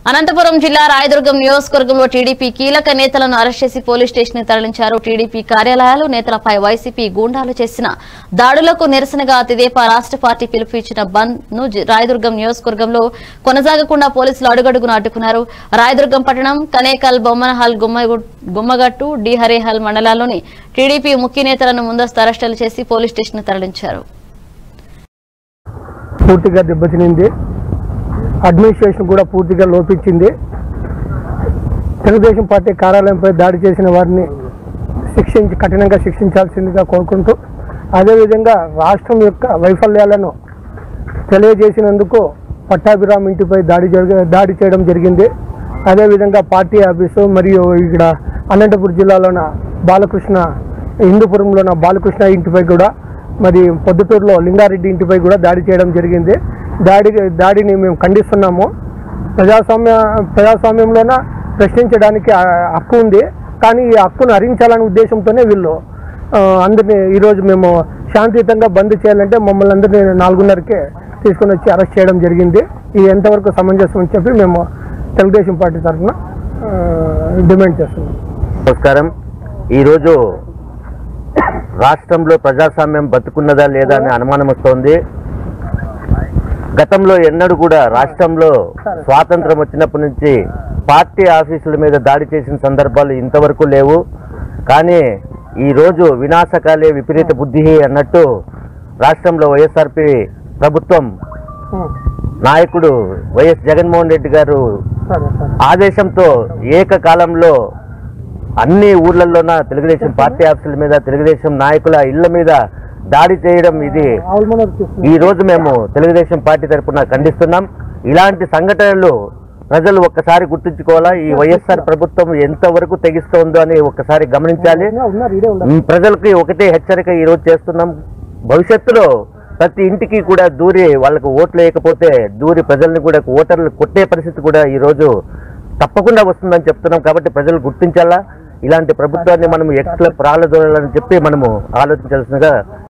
అనంతపురం జిల్లా రాయదుర్గం నియోజకవర్గంలో టీడీపీ కీలక నేతలను అరెస్ట్ చేసి పోలీస్ స్టేషన్ తరలించారు టీడీపీ కార్యాలయాలు నేతలపై వైసీపీ గూండాలు చేసిన దాడులకు నిరసనగా తెదేపా రాష్ట్ర పార్టీ పిలుపు ఇచ్చిన బంద్ ను జి- రాయదుర్గం నియోజకవర్గంలో కొనసాగకుండా పోలీసులు అడుగడుగున అడ్డుకున్నారు రాయదుర్గం పట్టణం కనేకల్ బొమ్మనహాల్ గుమ్మగు- గుమ్మగట్టు డి హరేహల్ మండలాల్లోని టీడీపీ ముఖ్య నేతలను ముందస్తు అరెస్టులు చేసి పోలీస్ స్టేషన్ తరలించారు పూర్తిగా దెబ్బతినింది అడ్మినిస్ట్రేషన్ కూడా పూర్తిగా లోపించింది తెలుగుదేశం పార్టీ కార్యాలయంపై దాడి చేసిన వారిని శిక్షించి కఠినంగా శిక్షించాల్సిందిగా కోరుకుంటూ అదేవిధంగా రాష్ట్రం యొక్క వైఫల్యాలను తెలియజేసినందుకు పట్టాభిరామ్ ఇంటిపై దాడి జరిగ దాడి చేయడం జరిగింది అదేవిధంగా పార్టీ ఆఫీసు మరియు ఇక్కడ అనంతపురం జిల్లాలోన బాలకృష్ణ హిందూపురంలోన బాలకృష్ణ ఇంటిపై కూడా మరి పొద్దుటూరులో లింగారెడ్డి ఇంటిపై కూడా దాడి చేయడం జరిగింది దాడి దాడిని మేము ఖండిస్తున్నాము ప్రజాస్వామ్య ప్రజాస్వామ్యంలోన ప్రశ్నించడానికి ఆ హక్కు ఉంది కానీ ఈ హక్కును హరించాలనే ఉద్దేశంతోనే వీళ్ళు ఆ, అందరినీ ఈరోజు మేము శాంతియుతంగా బంద్ చేయాలంటే మమ్మల్ని అందరినీ నాలుగున్నరకే తీసుకొని వచ్చి అరెస్ట్ చేయడం జరిగింది ఇది ఎంతవరకు సమంజసం అని చెప్పి మేము తెలుగుదేశం పార్టీ తరఫున ఆ, డిమాండ్ చేస్తున్నాం నమస్కారం ఈరోజు రాష్ట్రంలో ప్రజాస్వామ్యం బతుకున్నదా లేదా అనే అనుమానం వస్తోంది గతంలో ఎన్నడూ కూడా రాష్ట్రంలో స్వాతంత్రం వచ్చినప్పటి నుంచి పార్టీ ఆఫీసుల మీద దాడి చేసిన సందర్భాలు ఇంతవరకు లేవు కానీ ఈరోజు వినాశకాలే విపరీత బుద్ధి అన్నట్టు రాష్ట్రంలో వైఎస్ఆర్పి ప్రభుత్వం నాయకుడు వైఎస్ జగన్మోహన్ రెడ్డి గారు సరే సరే ఆదేశంతో ఏకకాలంలో అన్ని ఊర్లలోన తెలుగుదేశం పార్టీ ఆఫీసుల మీద తెలుగుదేశం నాయకుల ఇళ్ల మీద దాడి చేయడం ఇది ఆల్మనర్ తీసుకున్నాం ఈ రోజు మేము తెలుగుదేశం పార్టీ తరపున ఖండిస్తున్నాం ఇలాంటి సంఘటనలు ప్రజలు ఒక్కసారి గుర్తుంచుకోవాలా ఈ వైఎస్ఆర్ ప్రభుత్వం ఎంతవరకు తెగిస్తోందో అని ఒక్కసారి గమనించాలి ఉన్నారు ఇదే ఉన్నారు మ్, ప్రజలకి ఒకటే హెచ్చరిక ఈ రోజు చేస్తున్నాం భవిష్యత్తులో ప్రతి ఇంటికి కూడా దూరి వాళ్ళకు ఓట్లు వేయకపోతే దూరి ప్రజల్ని కూడా ఓటర్లు కొట్టే పరిస్థితి కూడా ఈ రోజు తప్పకుండా వస్తుందని చెప్తున్నాం కాబట్టి ప్రజలు గుర్తించాలా ఇలాంటి ప్రభుత్వాన్ని మనం ఎట్లా ప్రాలదోడాలని చెప్పి మనము ఆలోచించాల్సిందిగా